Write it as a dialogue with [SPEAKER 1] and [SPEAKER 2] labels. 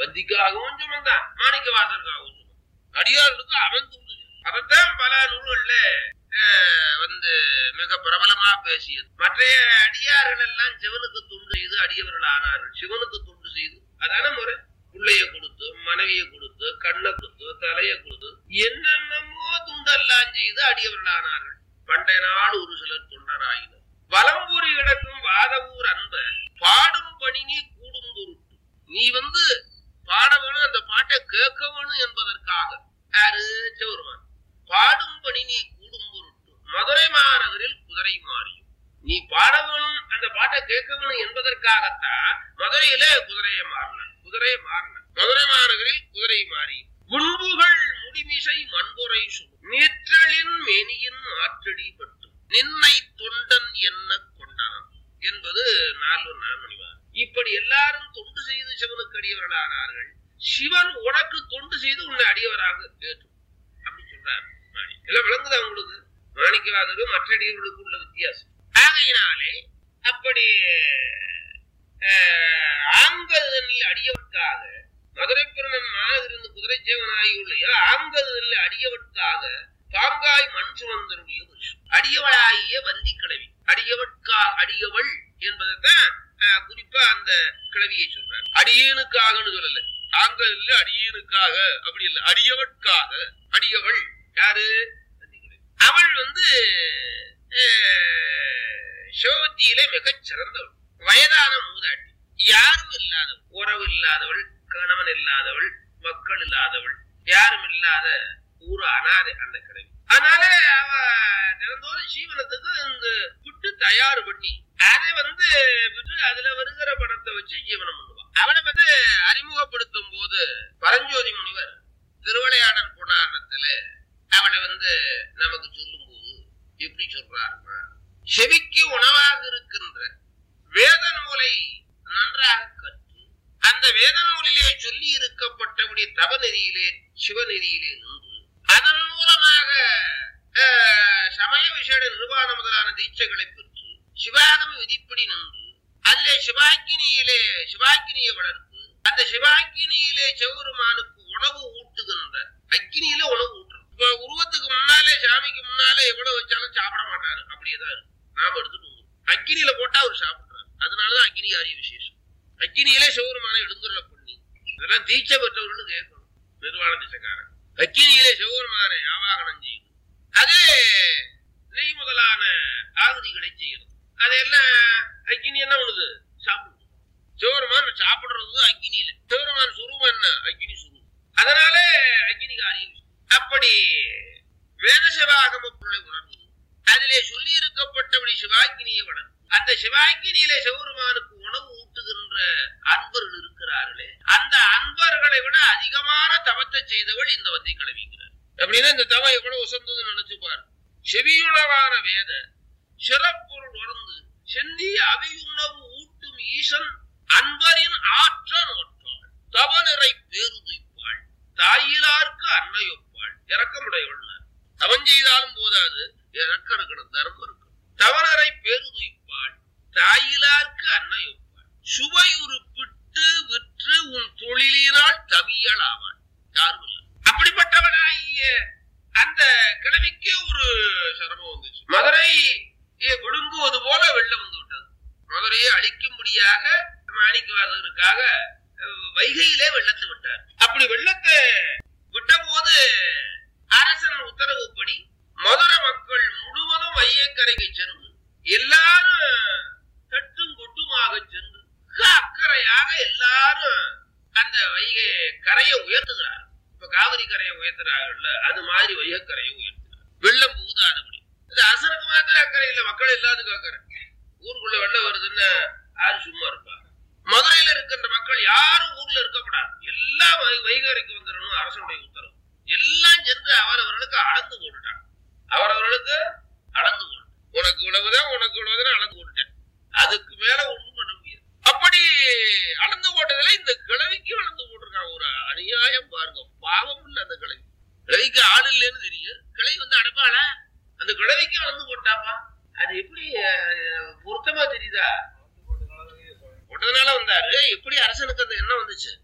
[SPEAKER 1] வந்திக்காகவும் சுமந்தான் மாணிக்க வாசருக்காகவும் சுமந்தான் அடியார்களுக்கு அவன் துண்டு செய்தான். அதைத்தான் பல நூல்கள்ல அஹ், வந்து மிக பிரபலமா பேசியது மற்ற அடியார்கள் எல்லாம் சிவனுக்கு துண்டு செய்து அடியவர்கள் ஆனார்கள் சிவனுக்கு துண்டு செய்து அதான முறை பிள்ளைய கொடுத்து மனைவியை கொடுத்து கண்ணை கொடுத்து தலையை கொடுத்து என்னென்னமோ துண்டெல்லாம் செய்து அடியவர்கள் ஆனார்கள் பண்டைய நாள் ஒரு சிலர் தொண்டராயினர் வலம்புரி கிடக்கும் வாதவூர் அன்ப பாடும் பணி நீ கூடும் பொருட்டு நீ வந்து பாட வேணும் அந்த பாட்டை கேட்க வேணும் என்பதற்காக யாரு சிவருமான் பாடும் பணி நீ கூடும் பொருட்டு மதுரை மாநகரில் குதிரை மாறியும் நீ பாட வேணும் அந்த பாட்டை கேட்க வேணும் என்பதற்காகத்தான் மதுரையில குதிரையை மாறின குதிரையை மாறின மதுரை மாநகரில் குதிரை மாறி முன்புகள் முடிமிசை மண்புரை சுடும் நீற்றலின் மேனியின் ஆற்றடி பட்டு நின்னை தொண்டன் என்ன கொண்டான் என்பது நால்வர் நான்மணிவார் இப்படி எல்லாரும் தொண்டு செய்து சிவனுக்கு அடியவர்களானார்கள் சிவன் உனக்கு தொண்டு செய்து உன்னை அடியவராக ஏற்று அப்படி சொல்றார் மாணி எல்லாம் விளங்குதா உங்களுக்கு மாணிக்கவாதரும் மற்ற அடியவர்களுக்கு உள்ள வித்தியாசம் ஆகையினாலே அப்படி அஹ், ஆங்கதனில் அடியவர்க்காக மதுரை பிறனன் மாநகரிருந்து குதிரை சேவனாகியுள்ள ஆங்கதனில் அடியவர்க்காக பாங்காய் மண் சுமந்தருடைய புருஷன் அடியவளாகிய வந்தி கிழவி அடியவட்கா அடியவள் என்பதைத்தான் அஹ், குறிப்பா அந்த கிழவியை சொல்றார் அடியேனுக்காகன்னு சொல்லல ஆங்கல்ல அடியேனுக்காக அப்படி இல்ல அடியவட்காக அடியவள் யாரு வந்தி கிழவி. அவள் வந்து அஹ், சிவபக்தியிலே மிகச் சிறந்தவள் வயதான மூதாட்டி யாரும் இல்லாதவள் உறவு இல்லாதவள் கணவன் இல்லாதவள் மக்கள் இல்லாதவள் யாரும் இல்லாத ஊரு அனாதை அந்த கிழவி அதனால அவ தினந்தோறும் ஜீவனத்துக்கு இந்த புட்டு தயார் பண்ணி அதை வந்து விட்டு அதுல வருகிற பணத்தை வச்சு ஜீவனம் பண்ணுவான் அவனை வந்து அறிமுகப்படுத்தும் போது பரஞ்சோதி முனிவர் திருவிளையாடல் புராணத்துல அவனை வந்து நமக்கு சொல்லும் போது எப்படி சொல்றாருன்னா செவிக்கு உணவாக இருக்கின்ற வேத நூலை நன்றாக கற்று அந்த வேத நூலிலே சொல்லி இருக்கப்பட்டபடி தவநெறியிலே சிவநெறியிலே நின்று அதன் மூலமாக அஹ், சமய விஷய நிர்வாண முதலான தீட்சைகளை பெற்று சிவாகம விதிப்படி நின்று அதிலே சிவாக்கினியிலே சிவாக்கினியை வளர்த்து அந்த சிவாக்கினியிலே சிவபெருமானுக்கு உணவு ஊட்டுகின்ற அக்கினியில உணவு ஊட்டுறோம் இப்ப உருவத்துக்கு முன்னாலே சாமிக்கு முன்னாலே எவ்வளவு வச்சாலும் சாப்பிட மாட்டாரு அப்படியேதான் இருக்கு நாம எடுத்துட்டு வந்துருவோம் அக்கினியில போட்டா அவர் சாப்பிடுறாரு அதனாலதான் அக்னி காரிய விசேஷம் அக்கினியிலே சிவபெருமானை எழுந்துள்ள பண்ணி இதெல்லாம் தீட்சை பெற்றவர்கள் கேட்கணும் நிர்வாண திசைக்காரன் அக்கினியிலே சிவபெருமானை ஆவாகனம் செய்யுது அதே நெய் முதலான ஆகுதிகளை செய்யறது அதெல்லாம் அக்கினி என்ன பண்ணுது சாப்பிடுது சிவபெருமான் சாப்பிடுறது அக்கினியில சிவபெருமான் சுருவம் என்ன அக்கினி சுருவம் அதனால அக்கினி காரியம் அப்படி வேத சிவாகம பொருளை உணர்ந்து அதிலே சொல்லி இருக்கப்பட்டபடி சிவாக்கினியை வளர்ந்து அந்த சிவாக்கினியிலே சிவபெருமானுக்கு உணவு ஊட்டுகின்ற அன்பர்கள் இருக்கிறார்களே அந்த அன்பர்களை விட அதிகமான தவத்தை செய்தவள் இந்த வந்தி கிளவிங்கிறார் அப்படின்னா இந்த தவம் எவ்வளவு உசந்ததுன்னு நினைச்சு பாரு செவியுணவான வேத சிறப்பொருள் உணர்ந்து செந்தி அவியுணவு ஊட்டும் ஈசன் அன்பரின் ஆற்ற நோற்றாள் தவநிறை பேருதைப்பாள் தாயிலார்க்கு அன்னையொப்பாள் இறக்கமுடையவள் தவம் செய்தாலும் போதாது இறக்கம் இருக்கணும் தர்மம் இருக்கணும் தவனரை பேருதைப்பாள் தாயிலார்க்கு அன்னையொப்பாள் சுவையுறுப்பிட்டு விற்று உன் தொழிலினால் தமியல் ஆவாள் யாரும் இல்லை அப்படிப்பட்டவனாகிய அந்த கிழவிக்கு ஒரு சிரமம் வந்துச்சு மதுரை விழுங்குவது போல வெள்ளம் வந்து விட்டது மதுரையை அழிக்கும்படியாக மாணிக்கவாசகருக்காக அஹ், வைகையிலே வெள்ளத்தை விட்டார் அப்படி வெள்ளத்தை விட்ட போது அரசன் உத்தரவுப்படி மதுரை மக்கள் முழுவதும் வையக்கரைக்கு சென்று எல்லாரும் தட்டும் கொட்டுமாக சென்று மிக அக்கறையாக எல்லாரும் அந்த வைகை கரையை உயர்த்துகிறார் இப்ப காவிரி கரையை உயர்த்துறாங்கல்ல அது மாதிரி வைகக்கரையை உயர்த்துறார் வெள்ளம் புகுதாதபடி இது அரசனுக்கு மாத்திரம் அக்கறை இல்ல மக்கள் எல்லாத்துக்கும் அக்கறை ஊருக்குள்ள வெள்ளம் வருதுன்னு யாரு சும்மா இருப்பா மதுரையில இருக்கின்ற மக்கள் யாரும் ஊர்ல இருக்கக்கூடாது எல்லாம் வை- வைகரைக்கு வந்துடணும் அரசனுடைய உத்தரவு எல்லாம் சென்று அவரவர்களுக்கு அளந்து போட்டுட்டாங்க அவரவர்களுக்கு அளந்து போட்டு உனக்கு இவ்வளவுதான் உனக்கு இவ்வளவுதான் அளந்து போட்டுட்டேன் அதுக்கு மேல ஒண்ணும் பண்ண முடியாது அப்படி அளந்து போட்டதுல இந்த கிழவிக்கு அளந்து போட்டிருக்காங்க ஒரு அநியாயம் பாருங்க பாவம் இல்ல அந்த கிழவி கிழவிக்கு ஆள் இல்லைன்னு தெரியும் கிழவி வந்து அடைப்பாளா அந்த கிழவிக்கு அளந்து போட்டாப்பா அது எப்படி அஹ், பொருத்தமா தெரியுதா போட்டதுனால வந்தாரு எப்படி அரசனுக்கு அந்த எண்ணம் வந்துச்சு